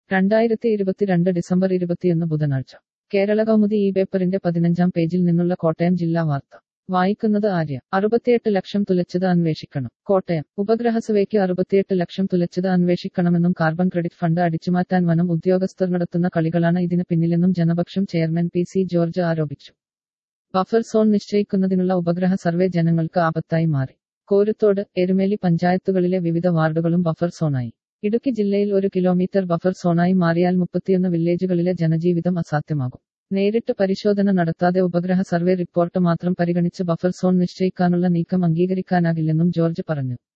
രണ്ടായിരത്തി ഇരുപത്തിരണ്ട് ഡിസംബർ ഇരുപത്തിയൊന്ന് ബുധനാഴ്ച കേരള കൗമുദി ഈ പേപ്പറിന്റെ പതിനഞ്ചാം പേജിൽ നിന്നുള്ള കോട്ടയം ജില്ലാ വാർത്ത വായിക്കുന്നത് ആര്യ അറുപത്തിയെട്ട് ലക്ഷം തുലച്ചത് അന്വേഷിക്കണം കോട്ടയം ഉപഗ്രഹ സർവേക്ക് അറുപത്തിയെട്ട് ലക്ഷം തുലച്ചത് അന്വേഷിക്കണമെന്നും കാർബൺ ക്രെഡിറ്റ് ഫണ്ട് അടിച്ചുമാറ്റാൻ വനം ഉദ്യോഗസ്ഥർ നടത്തുന്ന കളികളാണ് ഇതിന് പിന്നിലെന്നും Janapaksham chairman P C George ആരോപിച്ചു ബഫർ സോൺ നിശ്ചയിക്കുന്നതിനുള്ള ഉപഗ്രഹ സർവേ ജനങ്ങൾക്ക് ആപത്തായി മാറി കോരുത്തോട് എരുമേലി പഞ്ചായത്തുകളിലെ വിവിധ വാർഡുകളും ബഫർ സോണായി ഇടുക്കി ജില്ലയിൽ ഒരു കിലോമീറ്റർ ബഫർ സോണായി മാറിയാൽ മുപ്പത്തിയൊന്ന് വില്ലേജുകളിലെ ജനജീവിതം അസാധ്യമാകും നേരിട്ട് പരിശോധന നടത്താതെ ഉപഗ്രഹ സർവേ റിപ്പോർട്ട് മാത്രം പരിഗണിച്ച് ബഫർ സോൺ നിശ്ചയിക്കാനുള്ള നീക്കം അംഗീകരിക്കാനാകില്ലെന്നും ജോർജ് പറഞ്ഞു